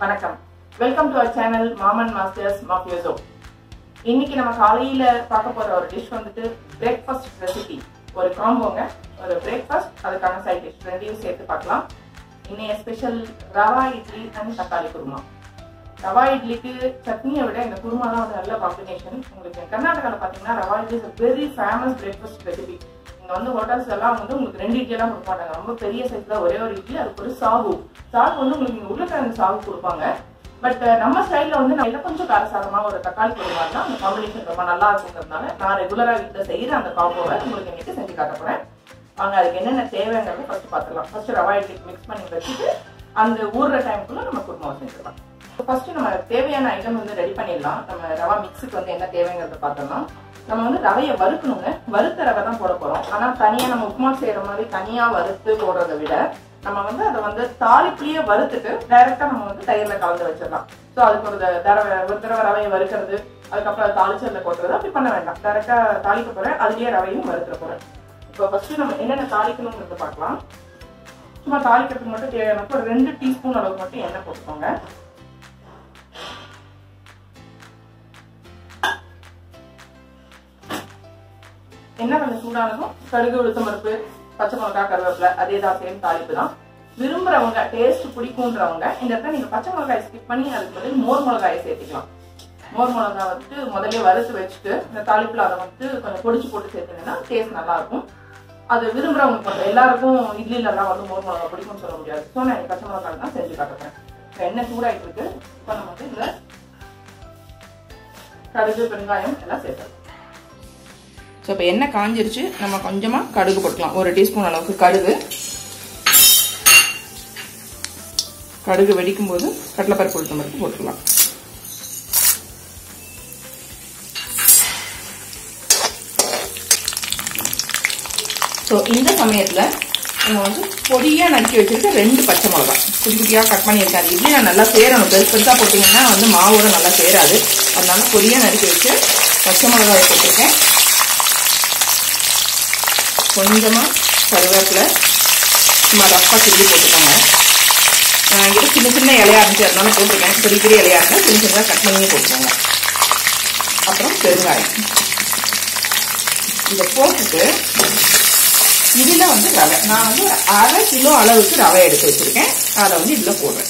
வணக்கம் welcome to our channel மாமன் masters mafioso இன்னைக்கு நம்ம காலையில பார்க்க போற ஒரு டிஷ் வந்துட்டு பிரேக்ஃபாஸ்ட் ரெசிபி ஒரு காம்போங்க ஒரு பிரேக்ஃபாஸ்ட் அதுக்கான சைட் டிஷ் ரெண்டையும் சேர்த்து பார்க்கலாம் இன்னைய ஸ்பெஷல் ரவா இட்லி அண்ட் தக்காளி குருமா ரவா இட்லிக்கு சட்னியை விட இந்த குருமா தான் ஒரு நல்ல காம்பினேஷன் உங்களுக்கு கர்நாடகாவில் பார்த்தீங்கன்னா rava idli is very famous breakfast recipe இங்க வந்து ஹோட்டல்ஸ் எல்லாம் வந்து உங்களுக்கு ரெண்டு இட்லி எல்லாம் கொடுக்க மாட்டாங்க ரொம்ப பெரிய சைஸ்ல ஒரே ஒரு இட்லி அதுக்கு ஒரு சாகு சாகு வந்து உங்களுக்கு இங்க உருளைக்கிழங்கு சாகு கொடுப்பாங்க பட் நம்ம ஸ்டைல்ல வந்து நம்ம இன்னும் கொஞ்சம் காரசாரமா ஒரு தக்காளி குருமா தான் அந்த காம்பினேஷன் ரொம்ப நல்லா இருக்குங்கிறதுனால நான் ரெகுலரா வீட்டுல செய்யற அந்த காம்போவை உங்களுக்கு இன்னைக்கு செஞ்சு காட்ட போறேன் வாங்க அதுக்கு என்னென்ன தேவைங்கிறத ஃபர்ஸ்ட் பார்த்துக்கலாம் ஃபர்ஸ்ட் ரவா இட்லிக்கு மிக்ஸ் பண்ணி வச்சுட்டு அந்த ஊறுற டைமுக்குள்ள நம்ம குருமாவை செஞ்சிடலாம் ஃபர்ஸ்ட் நம்ம தேவையான ஐட்டம் வந்து ரெடி பண்ணிடலாம் நம்ம ரவா மிக்ஸுக்கு வந்து என்ன தேவைங்கிறத பார்த்தோம்னா நம்ம வந்து ரவையை வறுக்கணுங்க வறுத்த ரவை தான் போட போறோம் ஆனா தனியா நம்ம உப்புமா செய்யற மாதிரி தனியா வறுத்து போடுறதை விட நம்ம வந்து அதை வந்து தாளிப்புலயே வறுத்துட்டு டைரக்டா நம்ம வந்து தயிர்ல கலந்து வச்சிடலாம் ஸோ அதுக்கு ஒரு தடவை ஒரு தடவை ரவையை வறுக்கிறது அதுக்கப்புறம் அதை தாளிச்சதுல கொட்டுறது அப்படி பண்ண வேண்டாம் டைரக்டா தாளிக்க போறேன் அதுலயே ரவையும் வறுத்துற போறேன் இப்போ ஃபர்ஸ்ட் நம்ம என்னென்ன தாளிக்கணுங்கிறத பார்க்கலாம் சும்மா தாளிக்கிறதுக்கு மட்டும் தேவையான ஒரு ரெண்டு டீஸ்பூன் அளவுக்கு மட்டும் எண்ணெய் போட்டுக்கோங்க எண்ணெய் கொஞ்சம் சூடானதும் கடுகு உளுத்தம் பருப்பு பச்சை மிளகா கருவேப்பிலை அதே தான் சேம் தாளிப்பு தான் விரும்புறவங்க டேஸ்ட் பிடிக்கும்ன்றவங்க இந்த இடத்துல நீங்க பச்சை மிளகாய் ஸ்கிப் பண்ணி அதுக்கு பதில் மோர் மிளகாயை சேர்த்துக்கலாம் மோர் மிளகாய் வந்துட்டு முதல்ல வறுத்து வச்சுட்டு இந்த தாளிப்புல அதை வந்து கொஞ்சம் பொடிச்சு போட்டு சேர்த்துனீங்கன்னா டேஸ்ட் நல்லா இருக்கும் அது விரும்புறவங்க கொஞ்சம் எல்லாருக்கும் இட்லில எல்லாம் வந்து மோர் மிளகா பிடிக்கும்னு சொல்ல முடியாது ஸோ நான் பச்சை மிளகாய் தான் செஞ்சு காட்டுறேன் எண்ணெய் சூடாயிட்டு இருக்கு இப்போ நம்ம வந்து இந்த கடுகு பெருங்காயம் எல்லாம் சேர்த்துக்கலாம் ஸோ இப்போ எண்ணெய் காஞ்சிருச்சு நம்ம கொஞ்சமாக கடுகு போட்டுக்கலாம் ஒரு டீஸ்பூன் அளவுக்கு கடுகு கடுகு வெடிக்கும் போது கடலைப்பருப்பு உளுத்தம் பருப்பு போட்டுக்கலாம் ஸோ இந்த சமயத்தில் நம்ம வந்து பொடியாக நறுக்கி வச்சிருக்க ரெண்டு பச்சை மிளகா குட்டி குட்டியாக கட் பண்ணியிருக்கேன் அது இட்லி நான் நல்லா சேரணும் பெருசு பெருசாக போட்டிங்கன்னா வந்து மாவோட நல்லா சேராது அதனால பொடியாக நறுக்கி வச்சு பச்சை மிளகாவை போட்டிருக்கேன் கொஞ்சமாக கருவேப்பிலை சும்மா ரஃபாக கிள்ளி போட்டுக்கோங்க இது சின்ன சின்ன இலையா இருந்துச்சு அதனால போட்டிருக்கேன் பெரிய பெரிய இலையா இருந்தால் சின்ன சின்னதாக கட் பண்ணியே போட்டுக்கோங்க அப்புறம் பெருங்காயம் இதை போட்டுட்டு இதில் வந்து ரவை நான் வந்து ஒரு அரை கிலோ அளவுக்கு ரவை எடுத்து வச்சிருக்கேன் அதை வந்து இதில் போடுறேன்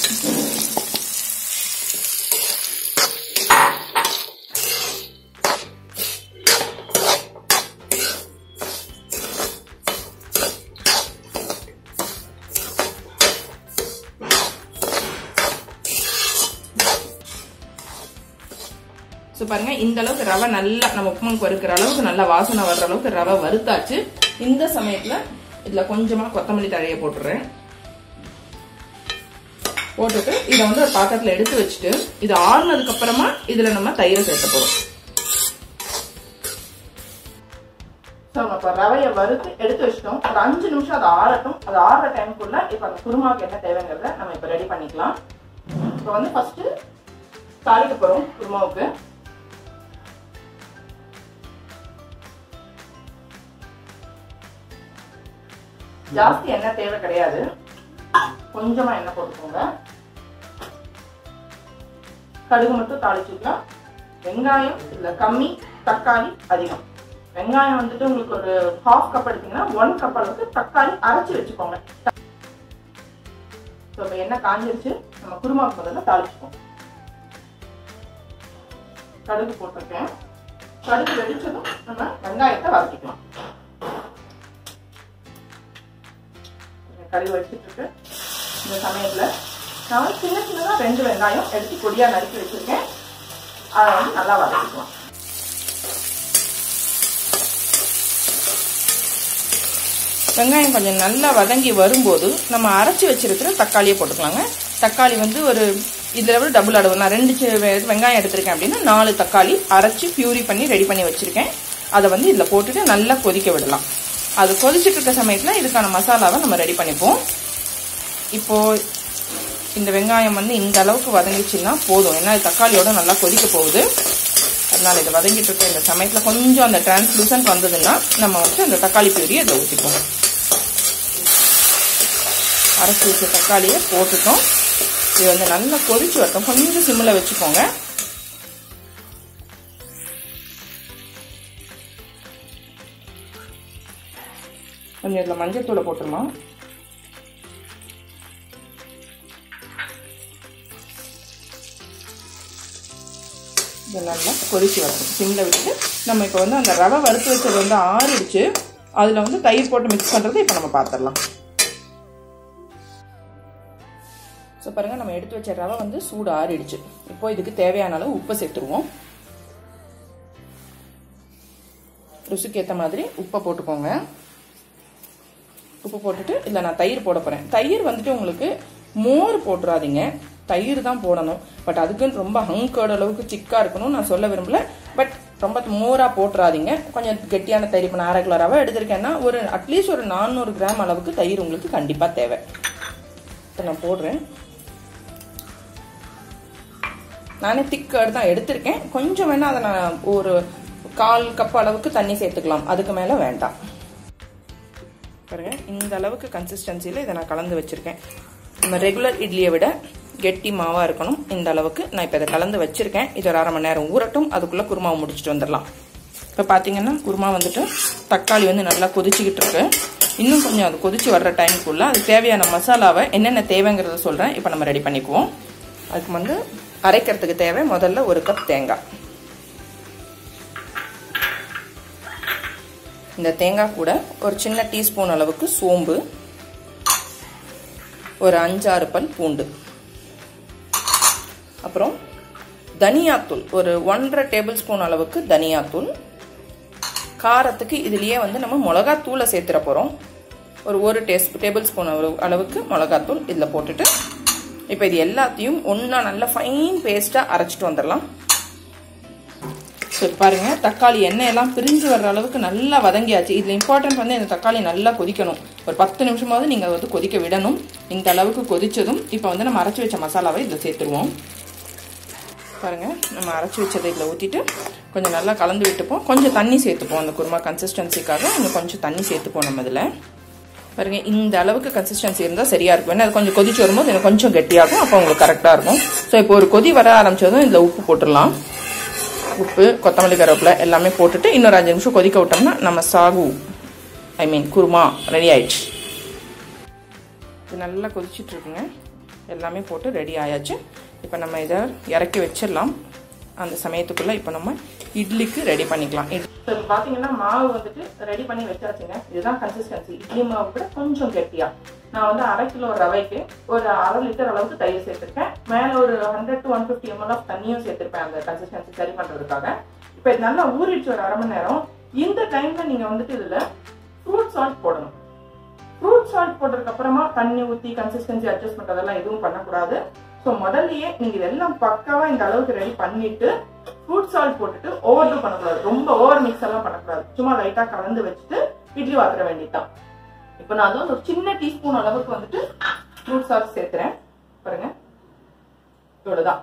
ஸோ பாருங்க இந்த அளவுக்கு ரவை நல்லா நம்ம உப்புமாக்கு வறுக்கிற அளவுக்கு நல்லா வாசனை வர்ற அளவுக்கு ரவை வறுத்தாச்சு இந்த சமயத்துல இதுல கொஞ்சமா கொத்தமல்லி தழையை போட்டுறேன் போட்டுட்டு இதை வந்து ஒரு பாத்திரத்துல எடுத்து வச்சுட்டு இது ஆறுனதுக்கு அப்புறமா இதுல நம்ம தயிரை சேர்த்த போறோம் ஸோ நம்ம இப்போ ரவையை வறுத்து எடுத்து வச்சிட்டோம் ஒரு அஞ்சு நிமிஷம் அது ஆறட்டும் அது ஆறுற டைமுக்குள்ள இப்போ அந்த குருமாவுக்கு என்ன தேவைங்கிறத நம்ம இப்போ ரெடி பண்ணிக்கலாம் இப்போ வந்து ஃபர்ஸ்ட் தாளிக்க போறோம் குருமாவுக்கு ஜாஸ்தி எண்ணெய் தேவை கிடையாது கொஞ்சமா எண்ணெய் போட்டுக்கோங்க கடுகு மட்டும் தாளிச்சுக்கலாம் வெங்காயம் இதுல கம்மி தக்காளி அதிகம் வெங்காயம் வந்துட்டு உங்களுக்கு ஒரு ஹாஃப் கப் எடுத்தீங்கன்னா ஒன் கப் அளவுக்கு தக்காளி அரைச்சி வச்சுக்கோங்க இப்போ எண்ணெய் காஞ்சிருச்சு நம்ம குருமாவுக்கு முதல்ல தாளிச்சுப்போம் கடுகு போட்டிருக்கேன் கடுகு வெடிச்சதும் நம்ம வெங்காயத்தை வதக்கிக்கலாம் கடுகு வச்சுட்டு இருக்கு இந்த சமயத்துல நான் சின்ன சின்னதா ரெண்டு வெங்காயம் எடுத்து பொடியா நறுக்கி வச்சிருக்கேன் அதை வந்து நல்லா வதக்கிக்கலாம் வெங்காயம் கொஞ்சம் நல்லா வதங்கி வரும்போது நம்ம அரைச்சி வச்சிருக்கிற தக்காளியை போட்டுக்கலாங்க தக்காளி வந்து ஒரு இதில் விட டபுள் அளவு நான் ரெண்டு வெங்காயம் எடுத்திருக்கேன் அப்படின்னா நாலு தக்காளி அரைச்சி பியூரி பண்ணி ரெடி பண்ணி வச்சிருக்கேன் அதை வந்து இதில் போட்டுட்டு நல்லா கொதிக்க விடலாம் அது கொதிச்சுட்டு இருக்க சமயத்தில் இதுக்கான மசாலாவை நம்ம ரெடி பண்ணிப்போம் இப்போ இந்த வெங்காயம் வந்து இந்த அளவுக்கு வதங்கிச்சுன்னா போதும் ஏன்னா தக்காளியோட நல்லா கொதிக்க போகுது அதனால இதை வதங்கிட்டு இருக்க இந்த சமயத்தில் கொஞ்சம் அந்த டிரான்ஸ்லூசன்ட் வந்ததுன்னா நம்ம வந்து அந்த தக்காளி பியூரி அதில் ஊற்றிப்போம் அரைச்சி வச்ச தக்காளியை போட்டுட்டோம் இது வந்து நல்லா கொதிச்சு வரட்டும் கொஞ்சம் சிம்மில் வச்சுக்கோங்க கொஞ்சம் இதில் மஞ்சள் தூளை போட்டுருமா இது நல்லா கொதிச்சு வரணும் சிம்மில் விட்டு நம்ம இப்போ வந்து அந்த ரவை வறுத்து வச்சது வந்து ஆறிடுச்சு அதில் வந்து தயிர் போட்டு மிக்ஸ் பண்ணுறது இப்போ நம்ம பார்த்துடலாம் ஸோ பாருங்கள் நம்ம எடுத்து வச்ச ரவை வந்து சூடு ஆறிடுச்சு இப்போ இதுக்கு தேவையான அளவு உப்பை சேர்த்துருவோம் ருசிக்கு ஏற்ற மாதிரி உப்பை போட்டுக்கோங்க உப்பு போட்டுட்டு இல்லை நான் தயிர் போட போகிறேன் தயிர் வந்துட்டு உங்களுக்கு மோர் போட்டுறாதீங்க தயிர் தான் போடணும் பட் அதுக்குன்னு ரொம்ப ஹங்கர்டு அளவுக்கு சிக்காக இருக்கணும் நான் சொல்ல விரும்பல பட் ரொம்ப மோராக போட்டுறாதீங்க கொஞ்சம் கெட்டியான தயிர் இப்போ நான் அரை கிலோ ரவை எடுத்திருக்கேன்னா ஒரு அட்லீஸ்ட் ஒரு நானூறு கிராம் அளவுக்கு தயிர் உங்களுக்கு கண்டிப்பாக தேவை இப்போ நான் போடுறேன் நானே திக்கர்டு தான் எடுத்திருக்கேன் கொஞ்சம் வேணால் அதை நான் ஒரு கால் கப் அளவுக்கு தண்ணி சேர்த்துக்கலாம் அதுக்கு மேலே வேண்டாம் பாருங்க இந்த அளவுக்கு கன்சிஸ்டன்சியில் இதை நான் கலந்து வச்சுருக்கேன் நம்ம ரெகுலர் இட்லியை விட கெட்டி மாவாக இருக்கணும் இந்த அளவுக்கு நான் இப்போ இதை கலந்து வச்சுருக்கேன் இது ஒரு அரை மணி நேரம் ஊறட்டும் அதுக்குள்ளே குருமாவை முடிச்சுட்டு வந்துடலாம் இப்போ பார்த்தீங்கன்னா குருமா வந்துட்டு தக்காளி வந்து நல்லா கொதிச்சுக்கிட்டு இருக்கு இன்னும் கொஞ்சம் அது கொதிச்சு வர்ற டைமுக்குள்ளே அது தேவையான மசாலாவை என்னென்ன தேவைங்கிறத சொல்கிறேன் இப்போ நம்ம ரெடி பண்ணிக்குவோம் அதுக்கு வந்து அரைக்கிறதுக்கு தேவை முதல்ல ஒரு கப் தேங்காய் இந்த தேங்காய் கூட ஒரு சின்ன டீஸ்பூன் அளவுக்கு சோம்பு ஒரு அஞ்சாறு பல் பூண்டு அப்புறம் தனியாத்தூள் ஒரு ஒன்றரை டேபிள் ஸ்பூன் அளவுக்கு தனியாத்தூள் காரத்துக்கு இதுலேயே வந்து நம்ம மிளகாத்தூளை சேர்த்துற போகிறோம் ஒரு ஒரு டேஸ் டேபிள் ஸ்பூன் அளவுக்கு மிளகாத்தூள் இதில் போட்டுட்டு இப்போ இது எல்லாத்தையும் ஒன்றா நல்லா ஃபைன் பேஸ்ட்டாக அரைச்சிட்டு வந்துடலாம் சரி பாருங்க தக்காளி எண்ணெய் எல்லாம் பிரிஞ்சு வர்ற அளவுக்கு நல்லா வதங்கியாச்சு இதில் இம்பார்ட்டன்ட் வந்து இந்த தக்காளி நல்லா கொதிக்கணும் ஒரு பத்து நிமிஷமாவது நீங்கள் வந்து கொதிக்க விடணும் இந்த அளவுக்கு கொதிச்சதும் இப்போ வந்து நம்ம அரைச்சி வச்ச மசாலாவை இதில் சேர்த்துருவோம் பாருங்க நம்ம அரைச்சி வச்சதை இதில் ஊற்றிட்டு கொஞ்சம் நல்லா கலந்து விட்டுப்போம் கொஞ்சம் தண்ணி சேர்த்துப்போம் அந்த குருமா கன்சிஸ்டன்சிக்காக இன்னும் கொஞ்சம் தண்ணி சேர்த்துப்போம் நம்ம இதில் பாருங்க இந்த அளவுக்கு கன்சிஸ்டன்சி இருந்தால் சரியா இருக்கும் ஏன்னா அது கொஞ்சம் கொதிச்சு வரும்போது எனக்கு கொஞ்சம் கெட்டியாகும் அப்போ உங்களுக்கு கரெக்டாக இருக்கும் ஸோ இப்போ ஒரு கொதி வர ஆரம்பிச்சதும் இதில் உப்பு போட்டுடலாம் உப்பு கொத்தமல்லி கருவேப்பிலை எல்லாமே போட்டுட்டு இன்னொரு அஞ்சு நிமிஷம் கொதிக்க விட்டோம்னா நம்ம saagu I mean kurma ready ஆயிடுச்சு இது நல்லா கொதிச்சுட்டு இருக்குங்க எல்லாமே போட்டு ரெடி ஆயாச்சு இப்போ நம்ம இதை இறக்கி வச்சிடலாம் அந்த சமயத்துக்குள்ள இப்போ நம்ம இட்லிக்கு ரெடி பண்ணிக்கலாம் இப்போ பார்த்தீங்கன்னா மாவு வந்துட்டு ரெடி பண்ணி வச்சாச்சுங்க இதுதான் கன்சிஸ்டன்சி இட்லி மாவு கூட கொஞ்சம் கெட்டியா நான் வந்து அரை கிலோ ரவைக்கு ஒரு அரை லிட்டர் அளவுக்கு தயிர் சேர்த்திருக்கேன் மேல ஒரு hundred to one fifty ml of தண்ணியும் சேர்த்திருப்பேன் அந்த கன்சிஸ்டன்சி சரி பண்றதுக்காக இப்போ இது நல்லா ஊறிடுச்சு ஒரு அரை மணி நேரம் இந்த டைம்ல நீங்க வந்துட்டு இதுல ஃப்ரூட் சால்ட் போடணும் ஃப்ரூட் சால்ட் போட்டதுக்கு அப்புறமா தண்ணி ஊற்றி கன்சிஸ்டன்சி அட்ஜஸ்ட் பண்றதெல்லாம் எதுவும் பண்ணக்கூடாது ஸோ முதல்லயே நீங்க இதெல்லாம் பக்காவா இந்த அளவுக்கு ரெடி பண்ணிட்டு ஃப்ரூட் சால்ட் போட்டுட்டு ஓவர் டூ பண்ணக்கூடாது ரொம்ப ஓவர் மிக்ஸ் எல்லாம் பண்ணக்கூடாது சும்மா லைட்டா கலந்து வச்சுட்டு இட்லி வாத்துற வேண்டியதுதான் இப்போ நான் அதுவும் ஒரு சின்ன டீஸ்பூன் அளவுக்கு வந்துட்டு ஃப்ரூட் சால்ட் சேர்த்துறேன் பாருங்க இவ்வளவுதான்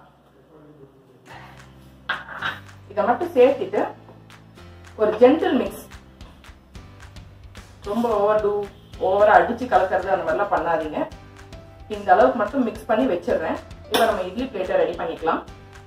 இதை மட்டும் சேர்த்துட்டு ஒரு ஜென்டில் மிக்ஸ் ரொம்ப ஓவர் டூ ஓவரா அடிச்சு கலக்கிறது அந்த மாதிரிலாம் பண்ணாதீங்க இந்த அளவுக்கு மட்டும் மிக்ஸ் பண்ணி வச்சிடுறேன் இப்போ நம்ம இட்லி பிளேட்டை ரெடி பண்ணிக்கலாம்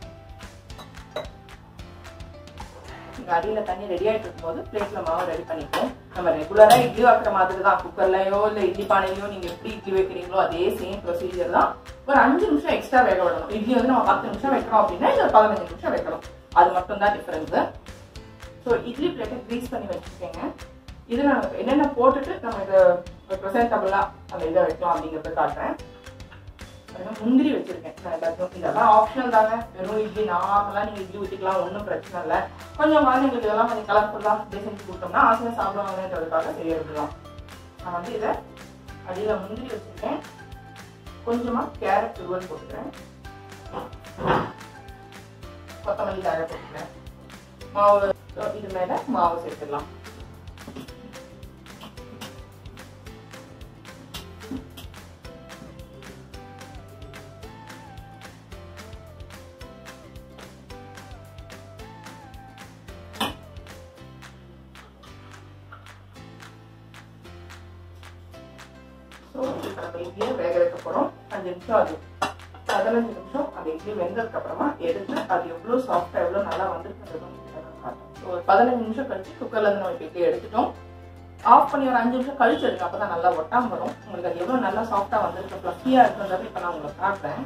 இங்க அடியில தண்ணி ரெடி ஆயிட்டு இருக்கும்போது பிளேட்ல மாவு ரெடி பண்ணிப்போம் நம்ம ரெகுலரா இட்லி வைக்கிற மாதிரி தான் குக்கர்லயோ இல்ல இட்லி பானையிலயோ நீங்க எப்படி இட்லி வைக்கிறீங்களோ அதே சேம் ப்ரொசீஜர் தான் ஒரு அஞ்சு நிமிஷம் எக்ஸ்ட்ரா வேக விடணும் இட்லி வந்து நம்ம பத்து நிமிஷம் வைக்கிறோம் அப்படின்னா இது ஒரு பதினஞ்சு நிமிஷம் வைக்கணும் அது மட்டும் தான் டிஃபரன்ஸ் ஸோ இட்லி பிளேட்டை க்ரீஸ் பண்ணி வச்சுக்கோங்க இதுல நமக்கு என்னென்ன போட்டுட்டு நம்ம இதை ப்ரெசென்டபுளா அந்த இதை வைக்கலாம் அப்படிங்கறத காட்டுறேன் முந்திரி வச்சிருக்கேன் நான் எல்லாத்தையும் இதெல்லாம் ஆப்ஷனல் தாங்க வெறும் இட்லி நார்மலா நீங்க இட்லி ஊற்றிக்கலாம் ஒன்றும் பிரச்சனை இல்லை கொஞ்சம் குழந்தைங்களுக்கு இதெல்லாம் கொஞ்சம் கலர்ஃபுல்லா செஞ்சு கொடுத்தோம்னா ஆசையா சாப்பிடுவாங்கன்றதுக்காக செய்ய விடலாம் நான் வந்து இதை அடியில முந்திரி வச்சிருக்கேன் கொஞ்சமா கேரட் துருவல் போட்டுக்கிறேன் கொத்தமல்லி தழை போட்டுக்கிறேன் மாவு இது மேல மாவு சேர்த்துக்கலாம் ஸோ நம்ம இட்லியை வேக வைக்க போகிறோம் அஞ்சு நிமிஷம் அது பதினஞ்சு நிமிஷம் அந்த இட்லி வெந்ததுக்கு அப்புறமா எடுத்து அது எவ்வளோ சாஃப்டா எவ்வளோ நல்லா வந்திருக்குன்றது உங்களுக்கு நான் காட்டுறேன் So, ஒரு பதினஞ்சு நிமிஷம் கழிச்சு குக்கர்ல இருந்து நம்ம இப்போ இட்லி எடுத்துட்டோம் ஆஃப் பண்ணி ஒரு அஞ்சு நிமிஷம் கழிச்சு எடுங்க அப்பதான் நல்லா ஒட்டாம வரும் உங்களுக்கு அது எவ்வளவு நல்லா சாஃப்டா வந்திருக்கு ஃப்ளஃபியா இருக்குன்றது இப்போ நான் உங்களுக்கு காட்டுறேன்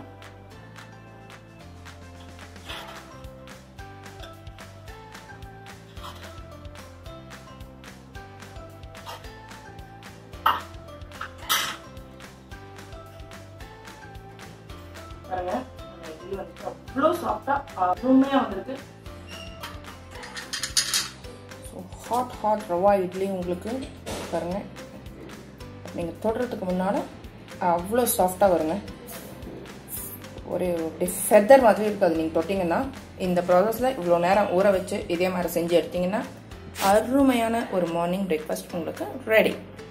பாருங்க நம்ம இட்லி வந்து அவ்வளோ சாஃப்டா அருமையா வந்திருக்கு so hot hot rava idli உங்களுக்கு பாருங்க நீங்கள் தொடுறதுக்கு முன்னால் அவ்வளோ சாஃப்டாக வருங்க ஒரு அப்படியே ஃபெதர் மாதிரி இருக்காது நீங்கள் தொட்டிங்கன்னா இந்த ப்ராசஸில் இவ்வளோ நேரம் ஊற வச்சு இதே மாதிரி செஞ்சு எடுத்தீங்கன்னா அருமையான ஒரு மார்னிங் பிரேக்ஃபாஸ்ட் உங்களுக்கு ரெடி